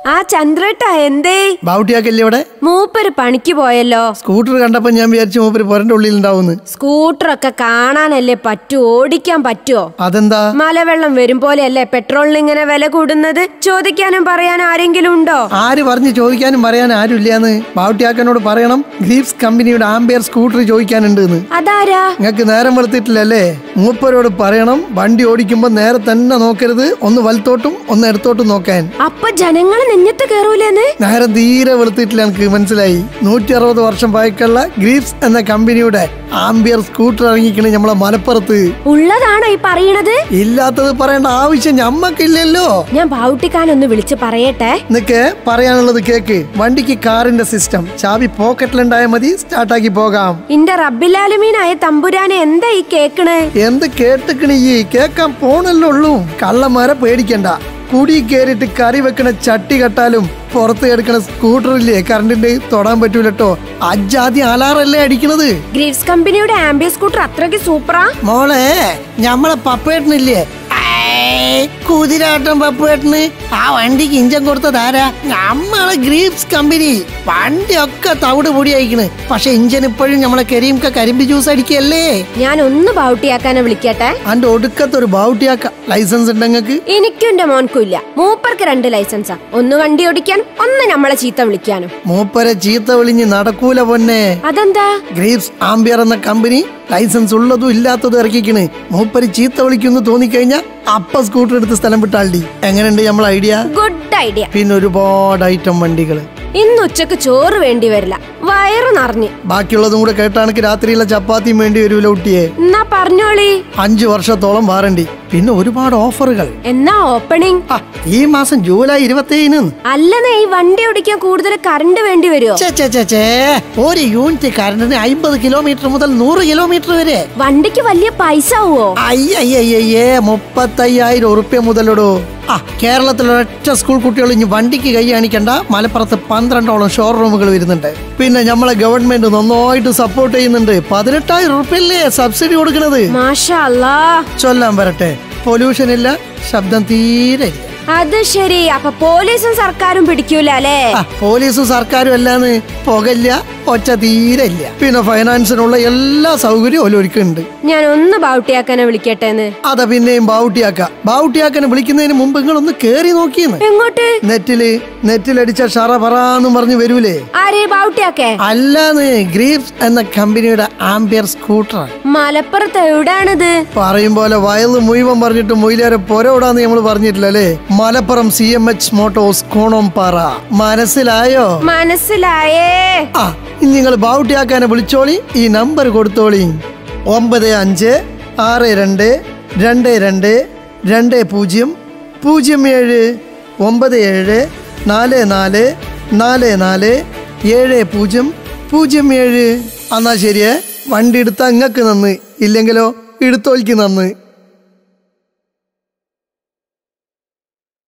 ആ ചന്ദ്രേട്ട എന്തേ ബാവുട്ടിയാക്കല്ലേ ഇവിടെ മൂപ്പര് പണിക്ക് പോയല്ലോ സ്കൂട്ടർ കണ്ടപ്പോ ഞാൻ വിചാരിച്ചു മൂപ്പര് പുരന്റെ ഉള്ളിൽ ഉണ്ടാവുന്നു സ്കൂട്ടറൊക്കെ കാണാനല്ലേ പറ്റൂ ഓടിക്കാൻ പറ്റുമോ അതെന്താ മലവെള്ളം വരും പോലെയല്ലേ പെട്രോളിന് ഇങ്ങനെ വില കൂടുന്നത് ചോദിക്കാനും പറയാനും ആരെങ്കിലും ഉണ്ടോ ആര് പറഞ്ഞ് ചോദിക്കാനും പറയാൻ ആരുമില്ലാന്ന് ബാവുട്ടിയാക്കനോട് പറയണം ഗ്രീപ്സ് കമ്പനിയുടെ ആംബിയർ സ്കൂട്ടർ ചോദിക്കാനുണ്ട് എന്ന് അതാരാ നിങ്ങൾക്ക് നേരം വെളുത്തിട്ടില്ലല്ലേ മൂപ്പരോട് പറയണം വണ്ടി ഓടിക്കുമ്പോ നേരെ തന്നെ നോക്കരുത് ഒന്ന് വലത്തോട്ടും ഒന്ന് ഇടത്തോട്ടും നോക്കാൻ അപ്പൊ ജനങ്ങൾ നെഞ്ഞത്ത് കേറൂലെന്ന് നേരം തീരെ വെളുത്തിട്ടില്ല എനിക്ക് മനസ്സിലായി നൂറ്റി അറുപത് വർഷം പഴക്കമുള്ള ഗ്രീപ്സ് എന്ന കമ്പനിയുടെ ആംബിയർ സ്കൂട്ടർ ഇറങ്ങിക്കണേ നമ്മളെ മലപ്പുറത്ത് ഉള്ളതാണോ ഈ പറയണത് ഇല്ലാത്തത് പറയേണ്ട ആവശ്യം ഞമ്മക്കില്ലല്ലോ ഞാൻ ബാവുട്ടിക്കാനൊന്ന് വിളിച്ച് പറയട്ടെ നിനക്ക് പറയാനുള്ളത് കേക്ക് വണ്ടിക്ക് കാറിന്റെ സിസ്റ്റം ചാവി പോക്കറ്റിലുണ്ടായാൽ മതി സ്റ്റാർട്ടാക്കി പോകാം ഇന്റെ റബ്ബിലാലുമീനായ തമ്പുരാനെ എന്താ ഈ കേക്കണ് എന്ത് കേട്ടിക്കണി ഈ കേക്കാൻ പോണല്ലോ ഉള്ളൂ കള്ളന്മാരെ പേടിക്കണ്ട കുടി കേറിയിട്ട് കറി വെക്കണ ചട്ടി കെട്ടാലും പുറത്ത് കിടക്കണ സ്കൂട്ടറില്ലേ കറണ്ടിന്റെ തൊടാൻ പറ്റൂലട്ടോ അജാദ്യം അലാറല്ലേ അടിക്കണത് ഗ്രീവ്സ് കമ്പനിയുടെ ആംബിയ സ്കൂട്ടർ അത്രയ്ക്ക് സൂപ്പറാ മോളെ ഞമ്മളെ പപ്പേട്ടനില്ലേ കുതിരാട്ടം പപ്പേട്ടന് ആ വണ്ടിക്ക് ഇഞ്ചം കൊടുത്തതാരാ നമ്മളെ ഗ്രീപ്സ് കമ്പനി വണ്ടി ഒക്കെ തവിട് പൊടി അയക്കണ് പക്ഷെ ഇഞ്ചൻ ഇപ്പോഴും നമ്മളെ കരീംക്ക കരിമ്പ് ജ്യൂസ് അടിക്കല്ലേ ഞാൻ ഒന്ന് ബാവുട്ടിയാക്കാനെ വിളിക്കട്ടെ അന്റെ ഒടുക്കത്തൊരു ബാവുട്ടിയാക്ക ലൈസൻസ് ഉണ്ടെങ്കിൽ എനിക്കും എന്റെ മോൻക്കും ഇല്ല മൂപ്പർക്ക് രണ്ട് ലൈസൻസാ ഒന്ന് വണ്ടി ഓടിക്കാനും ഒന്ന് നമ്മളെ ചീത്ത വിളിക്കാനും മൂപ്പരെ ചീത്ത വിളിഞ്ഞ് നടക്കൂല പൊന്നെ അതെന്താ ഗ്രീപ്സ് ആംബിയർ എന്ന കമ്പനി ലൈസൻസ് ഉള്ളതും ഇല്ലാത്തതും ഇറക്കിക്കണ് മൂപ്പര് ചീത്ത വിളിക്കുന്നു തോന്നിക്കഴിഞ്ഞാ അപ്പ സ്കൂട്ടർ എടുത്ത് സ്ഥലം വിട്ടാൾഡി എങ്ങനെയുണ്ട് നമ്മളെ ഐഡിയ ഗുഡ് ഐഡിയ പിന്നെ ഒരുപാട് ഐറ്റം വണ്ടികള് ഇന്ന് ഉച്ചക്ക് ചോറ് വേണ്ടി വരില്ല വയറ് നിറഞ്ഞ് ബാക്കിയുള്ളതും കൂടെ കേട്ടാണെങ്കിൽ രാത്രിയിലെ ചപ്പാത്തിയും വേണ്ടി വരൂല കുട്ടിയെ എന്നാ പറഞ്ഞോളി അഞ്ചു വർഷത്തോളം വാറണ്ടി പിന്നെ ഒരുപാട് ഓഫറുകൾ എന്നാ ഓപ്പണിംഗ് ആ, ഈ മാസം ജൂലൈ ഇരുപത്തേഴിന് അല്ലെന്നേ ഈ വണ്ടി ഓടിക്കാൻ കൂടുതൽ കറണ്ട് വേണ്ടി വരുമോ ചേ, ചേ, ചേ, ചേ. ഒരു യൂണിറ്റ് കറണ്ടിന് അമ്പത് കിലോമീറ്റർ മുതൽ നൂറ് കിലോമീറ്റർ വരെ വണ്ടിക്ക് വലിയ പൈസ ആവുമോ അയ്യയ്യയ്യേ മുപ്പത്തയ്യായിരം ഉറുപ്യ മുതലിടൂ ആ കേരളത്തിൽ ഒരൊറ്റ സ്കൂൾ കുട്ടികൾ ഇനി വണ്ടിക്ക് കൈ കാണിക്കണ്ട മലപ്പുറത്ത് പന്ത്രണ്ടോളം ഷോറൂമുകൾ വരുന്നുണ്ട് പിന്നെ നമ്മളെ ഗവൺമെന്റ് നന്നായിട്ട് സപ്പോർട്ട് ചെയ്യുന്നുണ്ട് പതിനെട്ടായിരം ഉറുപ്യല്ലേ സബ്സിഡി കൊടുക്കുന്നത് മാഷാ അല്ലാ ചൊല്ലാൻ വരട്ടെ പൊല്യൂഷൻ ഇല്ല ശബ്ദം തീരെ ഇല്ല അത് ശരി അപ്പൊ പോലീസും സർക്കാരും പിടിക്കൂല അല്ലേ ആ, പോലീസും സർക്കാരും അല്ലാന്ന് പുകയില്ല ഒച്ച തീരെ ഇല്ല പിന്നെ ഫൈനാൻസിനുള്ള എല്ലാ സൗകര്യവും ഓല് ഒരുക്കുന്നുണ്ട് ഞാൻ ഒന്ന് ബാവുട്ടിയാക്കാനെ വിളിക്കട്ടെ എന്ന് അതാ പിന്നെയും ബാവുട്ടിയാക്ക ബാവുട്ടിയാക്കനെ വിളിക്കുന്നതിന് മുമ്പ് നിങ്ങളൊന്ന് കേറി നോക്കിയെന്ന് എങ്ങോട്ട് നെറ്റില് നെറ്റിലടിച്ച ഷറ പറാന്നും പറഞ്ഞു വരൂലേ ആരെ ബാവുട്ടിയാക്കേ അല്ലാന്ന് ഗ്രീപ്സ് എന്ന കമ്പനിയുടെ ആംബിയർ സ്കൂട്ടർ മലപ്പുറത്ത് എവിടാണിത് പറയും പോലെ വയല് മുഴുവൻ പറഞ്ഞിട്ട് മൊയിലേറെ പൊരോടാന്ന് നമ്മൾ പറഞ്ഞിട്ടില്ലല്ലേ Malappuram C M H motors Konompara മനസ്സിലായോ മനസ്സിലായേ ആ ഇനി നിങ്ങൾ ബാവുട്ടിയാക്കാനെ വിളിച്ചോളി ഈ നമ്പർ കൊടുത്തോളി ഒമ്പത് അഞ്ച് ആറ് രണ്ട് രണ്ട് രണ്ട് രണ്ട് പൂജ്യം പൂജ്യം ഏഴ് ഒമ്പത് ഏഴ് നാല് നാല് നാല് നാല് ഏഴ് പൂജ്യം പൂജ്യം ഏഴ് എന്നാ ശരിയേ വണ്ടി എടുത്താ ഇങ്ങക്ക് നന്ന് ഇല്ലെങ്കിലോ എടുത്തോൽക്ക് നന്ന്